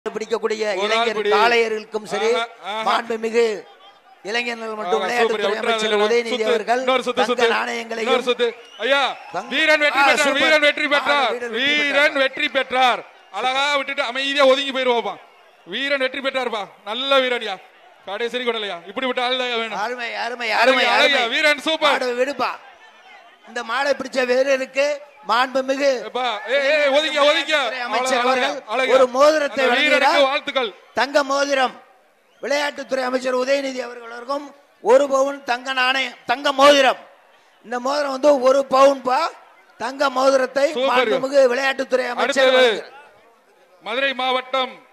பிடிக்கக்கூடிய ஒரு ஆள் இளைஞர் பிடி. காளையர்களுக்கும் சரி ஆஹா, ஆஹா. மாண்புமிகு இளைஞர்கள் மற்றும் ஆமா, விளையாட்டுத்துறை சூப்பர், விட்டுறாத, அமைச்சர் விட்டுறாத. உதயநிதி சுத்து. அவர்கள் இன்னொரு சுத்து, தங்க சுத்து. இன்னொரு நாணயங்களையும் சுத்து. ஐயா தங்க- வீரன் வெற்றி ஆ, பெற்றார் சூப்பர். வீரன் வெற்றி ஆ, பெற்றார் வீரன் வெற்றி வீரன் வெற்றி பெற்றார் அழகா விட்டுட்டு அமைதியா ஒதுங்கி போயிருவாப்பா வீரன் வெற்றி பெற்றார்ப்பா நல்ல வீரன்யா கடைசி கொடலையா இப்படி விட்ட ஆள் தான் வேணும் அருமை அருமை அருமை, அருமை அழகியா, அருமை வீரன் சூப்பர். மாடு விடுப்பா இந்த மாடை பிடிச்ச வீரருக்கு மாண்புமிகு எப்பா, ஏய், ஏய், ஒதுங்க, ஒதுங்க. விளையாட்டுத்துறை அமைச்சர் அழகா, அவர்கள் அழகா. ஒரு மோதிரத்தை அந்த வீரனுக்கு வழங்குகிறார் வாழ்த்துக்கள் தங்க மோதிரம் விளையாட்டுத்துறை அமைச்சர் உதயநிதி அவர்களுக்கும் ஒரு பவுன் தங்க நாணயம் தங்க மோதிரம் இந்த மோதிரம் வந்து ஒரு பவுன் பா தங்க மோதிரத்தை சூப்பர். மாண்புமிகு விளையாட்டுத்துறை அமைச்சர் அடுத்தது வழங்குகிறார். மதுரை மாவட்டம்